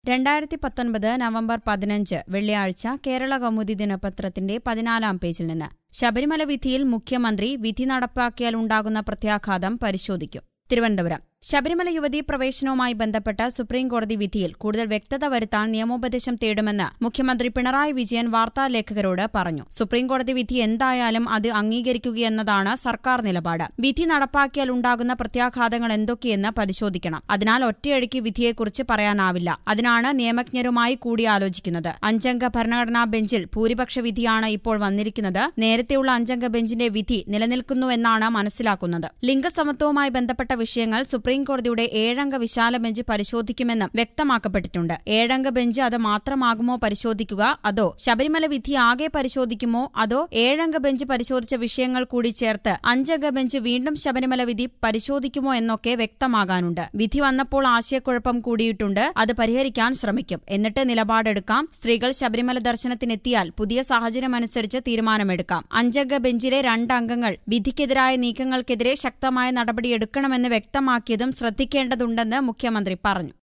രണ്ടായിരത്തി പത്തൊൻപത് നവംബർ പതിനഞ്ച് വെള്ളിയാഴ്ച കേരള കൗമുദി ദിനപത്രത്തിന്റെ പതിനാലാം പേജിൽ നിന്ന് ശബരിമല വിധിയിൽ മുഖ്യമന്ത്രി വിധി നടപ്പാക്കിയാൽ ഉണ്ടാകുന്ന പ്രത്യാഘാതം പരിശോധിക്കും തിരുവനന്തപുരം ശബരിമല യുവതീ പ്രവേശനവുമായി ബന്ധപ്പെട്ട സുപ്രീംകോടതി വിധിയിൽ കൂടുതൽ വ്യക്തത വരുത്താൻ നിയമോപദേശം തേടുമെന്ന് മുഖ്യമന്ത്രി പിണറായി വിജയൻ വാർത്താലേഖകരോട് പറഞ്ഞു സുപ്രീംകോടതി വിധി എന്തായാലും അത് അംഗീകരിക്കുകയെന്നതാണ് സർക്കാർ നിലപാട് വിധി നടപ്പാക്കിയാൽ ഉണ്ടാകുന്ന പ്രത്യാഘാതങ്ങൾ എന്തൊക്കെയെന്ന് പരിശോധിക്കണം അതിനാൽ ഒറ്റയടിക്ക് വിധിയെക്കുറിച്ച് പറയാനാവില്ല അതിനാണ് നിയമജ്ഞരുമായി കൂടിയാലോചിക്കുന്നത് അഞ്ചംഗ ഭരണഘടനാ ബെഞ്ചിൽ ഭൂരിപക്ഷ വിധിയാണ് ഇപ്പോൾ വന്നിരിക്കുന്നത് നേരത്തെയുള്ള അഞ്ചംഗ ബെഞ്ചിന്റെ വിധി നിലനിൽക്കുന്നുവെന്നാണ് മനസ്സിലാക്കുന്നത് ലിംഗസമത്വവുമായി ബന്ധപ്പെട്ട വിഷയങ്ങൾ സുപ്രീംകോടതിയുടെ ഏഴംഗ വിശാല ബെഞ്ച് പരിശോധിക്കുമെന്നും വ്യക്തമാക്കപ്പെട്ടിട്ടുണ്ട് ഏഴംഗ ബെഞ്ച് അത് മാത്രമാകുമോ പരിശോധിക്കുക അതോ ശബരിമല വിധി ആകെ പരിശോധിക്കുമോ അതോ ഏഴംഗ ബെഞ്ച് പരിശോധിച്ച വിഷയങ്ങൾ കൂടി ചേർത്ത് അഞ്ചംഗ ബെഞ്ച് വീണ്ടും ശബരിമല വിധി പരിശോധിക്കുമോ എന്നൊക്കെ വ്യക്തമാകാനുണ്ട് വിധി വന്നപ്പോൾ ആശയക്കുഴപ്പം കൂടിയിട്ടുണ്ട് അത് പരിഹരിക്കാൻ ശ്രമിക്കും എന്നിട്ട് നിലപാടെടുക്കാം സ്ത്രീകൾ ശബരിമല ദർശനത്തിനെത്തിയാൽ പുതിയ സാഹചര്യമനുസരിച്ച് തീരുമാനമെടുക്കാം അഞ്ചംഗ ബെഞ്ചിലെ രണ്ടംഗങ്ങൾ വിധിക്കെതിരായ നീക്കങ്ങൾക്കെതിരെ ശക്തമായ നടപടിയെടുക്കണമെന്ന് വ്യക്തമാക്കിയതും ശ്രദ്ധിക്കേണ്ടതുണ്ടെന്ന് മുഖ്യമന്ത്രി പറഞ്ഞു